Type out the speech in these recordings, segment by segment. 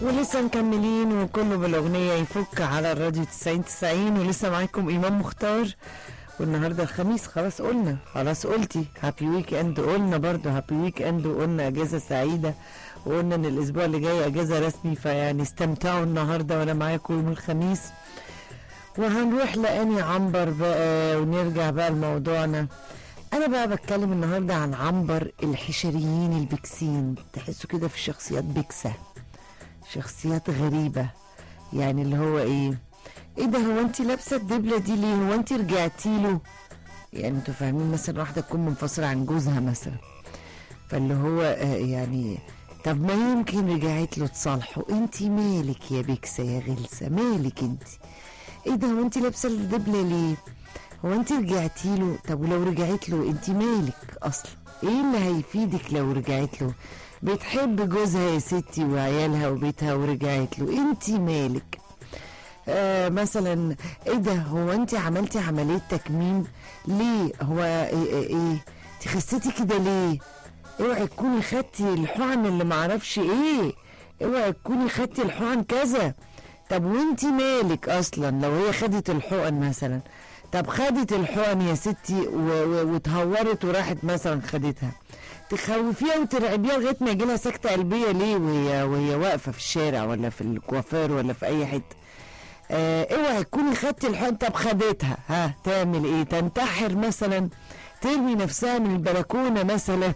ولسه مكملين وكله بالاغنيه يفك على الراديو 90 90 ولسه معاكم امام مختار والنهارده الخميس خلاص قلنا خلاص قلتي هابي ويك اند قلنا برضو هابي ويك اند وقلنا اجازه سعيده وقلنا ان الاسبوع اللي جاي اجازه رسمي فيعني استمتعوا النهارده وانا معاكم يوم الخميس وهنروح لاني عنبر بقى ونرجع بقى لموضوعنا انا بقى بتكلم النهارده عن عنبر الحشريين البكسين تحسوا كده في شخصيات بكسه شخصيات غريبة يعني اللي هو ايه ايه ده هو انت لابسة الدبلة دي ليه هو انت رجعتي له يعني انتوا فاهمين مثلا واحدة تكون منفصلة عن جوزها مثلا فاللي هو آه يعني طب ما يمكن رجعت له تصالحوا انت مالك يا بكسة يا غلسة مالك انت ايه ده هو انت لابسة الدبلة ليه هو انت رجعتي له طب ولو رجعت له انت مالك اصلا ايه اللي هيفيدك لو رجعت له بتحب جوزها يا ستي وعيالها وبيتها ورجعت له انت مالك آه مثلا ايه ده هو انت عملتي عمليه تكميم ليه هو ايه ايه, ايه؟ انت خسيتي كده ليه اوعي تكوني خدتي الحقن اللي معرفش ايه اوعي تكوني خدتي الحقن كذا طب وانت مالك اصلا لو هي خدت الحقن مثلا طب خدت الحقن يا ستي واتهورت وراحت مثلا خدتها تخوفيها وترعبيها لغايه ما يجيلها سكته قلبيه ليه وهي وهي واقفه في الشارع ولا في الكوافير ولا في اي حته آه اوعي تكوني خدتي الحقن طب خدتها ها تعمل ايه تنتحر مثلا ترمي نفسها من البلكونه مثلا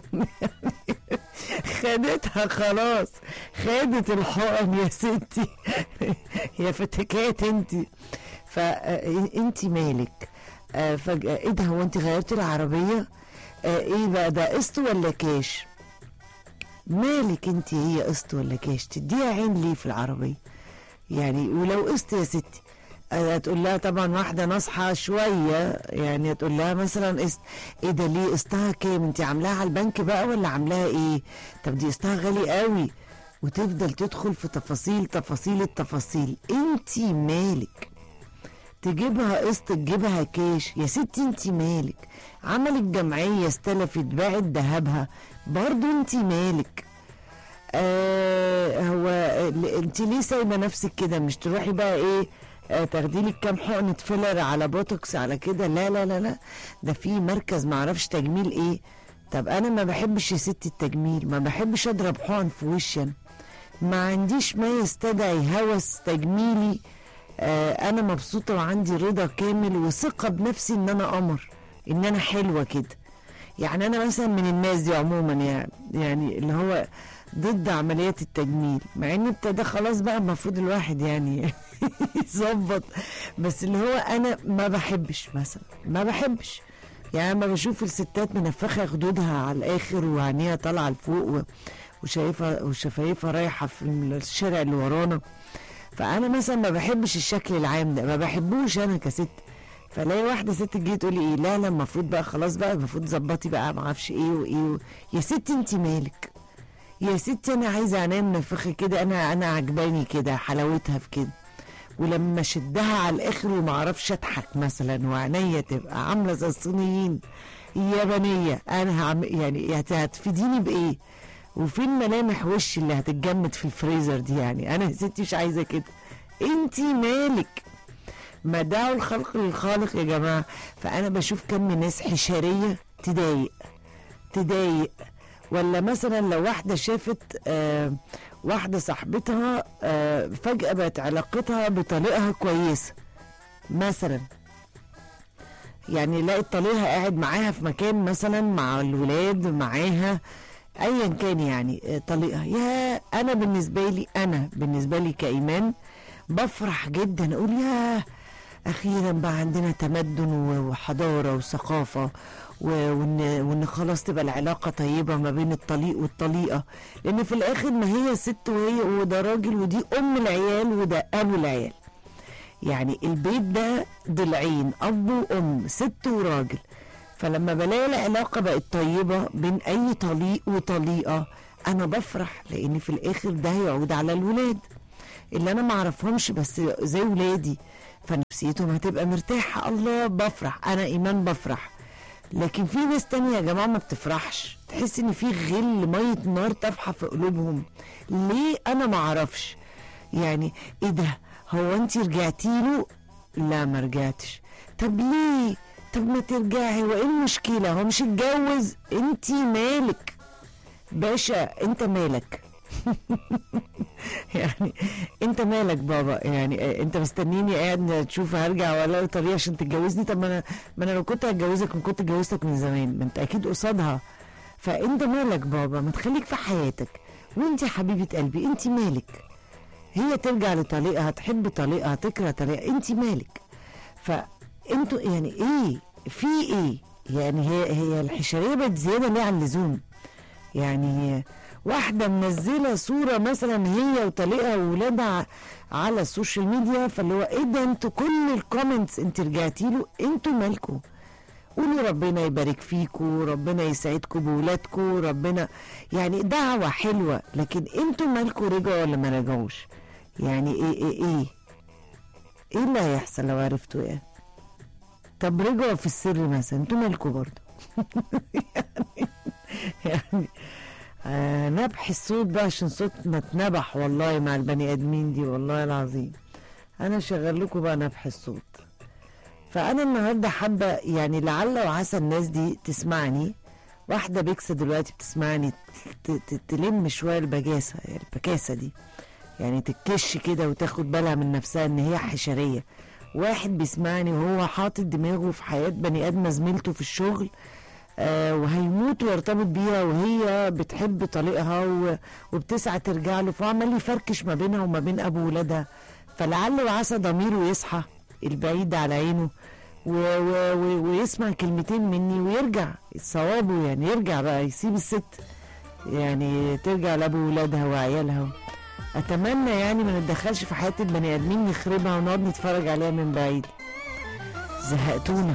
خدتها خلاص خدت الحقن يا ستي يا فتكات انت فانت مالك آه فجاه ايه ده هو انت غيرتي العربيه آه ايه بقى ده قسط ولا كاش مالك انت هي قسط ولا كاش تديها عين ليه في العربيه يعني ولو قسط يا ستي هتقول لها طبعا واحده ناصحه شويه يعني هتقول لها مثلا قسط ايه ده ليه قسطها كام انت عاملاها على البنك بقى ولا عاملاها ايه طب دي قسطها غالي قوي وتفضل تدخل في تفاصيل تفاصيل التفاصيل انت مالك تجيبها قسط تجيبها كاش يا ستي انت مالك عملت جمعية استلفت باعت ذهبها برضو انت مالك آه هو انت ليه سايبه نفسك كده مش تروحي بقى ايه آه تاخدي لك كام حقنه فيلر على بوتوكس على كده لا لا لا لا ده في مركز معرفش تجميل ايه طب انا ما بحبش يا ستي التجميل ما بحبش اضرب حقن في وشي انا ما عنديش ما يستدعي هوس تجميلي آه انا مبسوطه وعندي رضا كامل وثقه بنفسي ان انا قمر ان انا حلوه كده يعني انا مثلا من الناس دي عموما يعني يعني اللي هو ضد عمليات التجميل مع ان ابتدى خلاص بقى المفروض الواحد يعني يظبط بس اللي هو انا ما بحبش مثلا ما بحبش يعني ما بشوف الستات منفخه خدودها على الاخر وعينيها طالعه لفوق وشايفه وشفايفها رايحه في الشارع اللي ورانا فانا مثلا ما بحبش الشكل العام ده ما بحبوش انا كست فلاقي واحده ست تجي تقول لي ايه لا لا المفروض بقى خلاص بقى المفروض تظبطي بقى ما اعرفش ايه وايه و... يا ستي انت مالك يا ستي انا عايزه انام منفخه كده انا انا عجباني كده حلاوتها في كده ولما شدها على الاخر وما اعرفش اضحك مثلا وعينيا تبقى عامله زي الصينيين يابانيه انا هعم... يعني هتفيديني بايه وفين ملامح وشي اللي هتتجمد في الفريزر دي يعني انا يا ستي مش عايزه كده انت مالك ما دعوا الخلق للخالق يا جماعه فانا بشوف كم ناس حشريه تضايق تضايق ولا مثلا لو واحده شافت آه واحده صاحبتها آه فجاه بقت علاقتها بطليقها كويسه مثلا يعني لقت طليقها قاعد معاها في مكان مثلا مع الولاد معاها ايا كان يعني طليقها يا انا بالنسبه لي انا بالنسبه لي كايمان بفرح جدا اقول يا اخيرا بقى عندنا تمدن وحضاره وثقافه وان وان خلاص تبقى العلاقه طيبه ما بين الطليق والطليقه لان في الاخر ما هي ست وهي وده راجل ودي ام العيال وده ابو العيال يعني البيت ده ضلعين اب وام ست وراجل فلما بلاقي العلاقة بقت طيبة بين أي طليق وطليقة أنا بفرح لأن في الآخر ده هيعود على الولاد اللي أنا معرفهمش بس زي ولادي فنفسيتهم هتبقى مرتاحة الله بفرح أنا إيمان بفرح لكن في ناس تانية يا جماعة ما بتفرحش تحس إن في غل مية نار طافحة في قلوبهم ليه أنا معرفش يعني ايه ده هو انت رجعتي له لا ما رجعتش طب ليه طب ما ترجعي وايه المشكله هو مش اتجوز انت مالك باشا انت مالك يعني انت مالك بابا يعني اه، انت مستنيني قاعد تشوف هرجع ولا طريقه عشان تتجوزني طب ما انا ما انا لو كنت هتجوزك كنت اتجوزتك من زمان ما انت اكيد قصادها فانت مالك بابا ما تخليك في حياتك وانت يا حبيبه قلبي انت مالك هي ترجع لطليقها تحب طليقها تكره طليقها انت مالك فانتوا يعني ايه في ايه يعني هي هي الحشريه بقت زياده ليه عن اللزوم يعني واحدة منزلة صورة مثلا هي وطليقها وولادها على السوشيال ميديا فاللي هو ايه ده انتوا كل الكومنتس انت رجعتي له انتوا مالكوا قولوا ربنا يبارك فيكوا ربنا يسعدكوا بولادكوا ربنا يعني دعوة حلوة لكن انتوا مالكوا رجعوا ولا ما رجعوش يعني ايه ايه ايه ايه اللي هيحصل لو عرفتوا ايه طب رجعوا في السر مثلا انتوا مالكوا برضه يعني يعني آه نبح الصوت بقى عشان صوتنا اتنبح والله مع البني ادمين دي والله العظيم انا شغل لكم بقى نبح الصوت فانا النهارده حابه يعني لعل وعسى الناس دي تسمعني واحده بيكسه دلوقتي بتسمعني ت- ت- تلم شويه البجاسه يعني البكاسه دي يعني تتكش كده وتاخد بالها من نفسها ان هي حشريه واحد بيسمعني وهو حاطط دماغه في حياه بني ادمه زميلته في الشغل آه وهيموت ويرتبط بيها وهي بتحب طليقها و- وبتسعى ترجع له فعمال يفركش ما بينها وما بين ابو ولادها فلعل وعسى ضميره يصحى البعيد على عينه و و و ويسمع كلمتين مني ويرجع صوابه يعني يرجع بقى يسيب الست يعني ترجع لابو ولادها وعيالها اتمنى يعني ما نتدخلش في حياه البني ادمين نخربها ونقعد نتفرج عليها من بعيد زهقتونا